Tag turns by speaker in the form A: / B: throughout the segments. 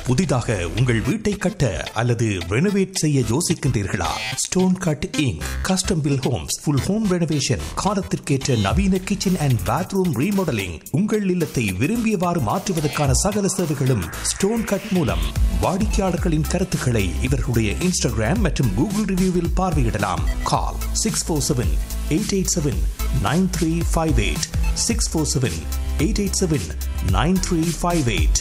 A: புதிதாக உங்கள் வீட்டை கட்ட அல்லது ரெனோவேட் செய்ய யோசிக்கின்றீர்களா stone cutting custom built homes full home renovation காலத்திற்கேற்ற நவீன கிச்சன் அண்ட் பாத்ரூம் ரீமாடலிங் உங்கள் இல்லத்தை விரும்பியவாறு மாற்றுவதற்கான சகல சேவைகளும் ஸ்டோன் கட் மூலம் வாடிக்கையாளர்களின் கருத்துக்களை இவர்களுடைய இன்ஸ்டாகிராம் மற்றும் கூகுள் ரிவ்யூவில் பார்வையிடலாம் call six four seven eight eight seven nine three five eight six four seven eight eight seven nine three five eight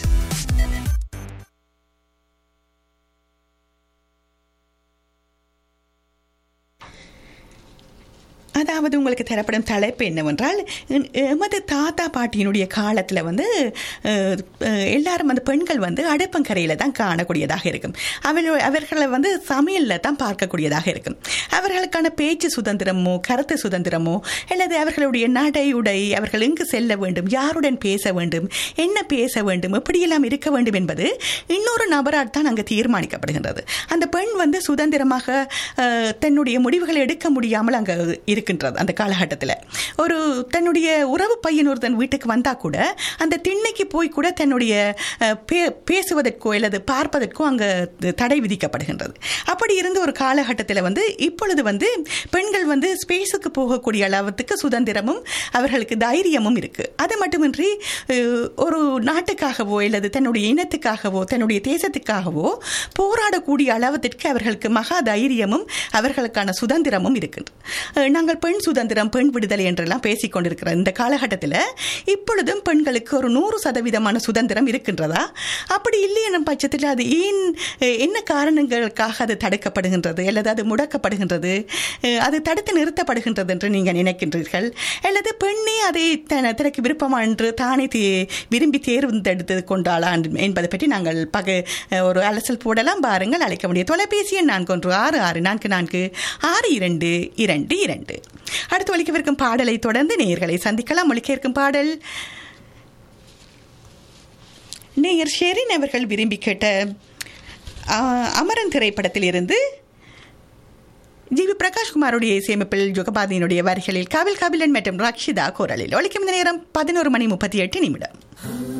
B: அதாவது உங்களுக்கு தரப்படும் தலைப்பு என்னவென்றால் எ- எமது தாத்தா பாட்டியினுடைய காலத்தில் வந்து அஹ், அஹ், எல்லாரும் அந்த பெண்கள் வந்து அடுப்பங்கரையில் தான் காணக்கூடியதாக இருக்கும் அவர்கள் அவர்களை வந்து சமையலில் தான் பார்க்கக்கூடியதாக இருக்கும் அவர்களுக்கான பேச்சு சுதந்திரமோ கருத்து சுதந்திரமோ அல்லது அவர்களுடைய நடை உடை அவர்கள் எங்கு செல்ல வேண்டும் யாருடன் பேச வேண்டும் என்ன பேச வேண்டும் எப்படியெல்லாம் இருக்க வேண்டும் என்பது இன்னொரு நபரால் தான் அங்கே தீர்மானிக்கப்படுகின்றது அந்த பெண் வந்து சுதந்திரமாக அஹ், தன்னுடைய முடிவுகளை எடுக்க முடியாமல் அங்கே இருக்கின்றது அந்த காலகட்டத்தில் ஒரு தன்னுடைய உறவு பையன் ஒருத்தன் வீட்டுக்கு வந்தால் கூட அந்த திண்ணைக்கு போய் கூட தன்னுடைய அஹ், பே- பேசுவதற்கோ அல்லது பார்ப்பதற்கோ அங்கே தடை விதிக்கப்படுகின்றது அப்படி இருந்த ஒரு காலகட்டத்தில் வந்து இப்பொழுது வந்து பெண்கள் வந்து ஸ்பேஸுக்கு போகக்கூடிய அளவுக்கு சுதந்திரமும் அவர்களுக்கு தைரியமும் இருக்கு அது மட்டுமின்றி அஹ், ஒரு நாட்டுக்காகவோ அல்லது தன்னுடைய இனத்துக்காகவோ தன்னுடைய தேசத்துக்காகவோ போராடக்கூடிய அளவத்திற்கு அவர்களுக்கு மகா தைரியமும் அவர்களுக்கான சுதந்திரமும் இருக்கின்றது அஹ், நாங்கள் பெண் சுதந்திரம் பெண் விடுதலை என்றெல்லாம் பேசிக் கொண்டிருக்கிற இந்த காலகட்டத்தில் இப்பொழுதும் பெண்களுக்கு ஒரு நூறு சதவீதமான சுதந்திரம் இருக்கின்றதா அப்படி இல்லை என்னும் பட்சத்தில் அது ஏன் அஹ், என்ன காரணங்களுக்காக அது தடுக்கப்படுகின்றது அல்லது அது முடக்கப்படுகின்றது அஹ், அது தடுத்து நிறுத்தப்படுகின்றது என்று நீங்கள் நினைக்கின்றீர்கள் அல்லது பெண்ணே அதை தன- தனக்கு விருப்பமா என்று தானே தே- விரும்பி தேர்ந்தெடுத்து கொண்டாளா என்பதை பற்றி நாங்கள் பக அஹ், ஒரு அலசல் போடலாம் பாருங்கள் அழைக்க முடியும் தொலைபேசி எண் நான்கு ஒன்று ஆறு ஆறு நான்கு நான்கு ஆறு இரண்டு இரண்டு இரண்டு அடுத்து ஒலிக்கவிருக்கும் பாடலை தொடர்ந்து நேயர்களை சந்திக்கலாம் ஒலிக்க இருக்கும் பாடல் நேயர் ஷெரின் அவர்கள் விரும்பி கேட்ட ஆ, அமரன் திரைப்படத்தில் இருந்து ஜி வி பிரகாஷ்குமாருடைய இசையமைப்பில் ஜுகபாதியினுடைய வரிகளில் காவில் காபிலன் மற்றும் ரக்ஷிதா குரலில் ஒலிக்கும் இந்த நேரம் பதினோரு மணி முப்பத்தி எட்டு நிமிடம்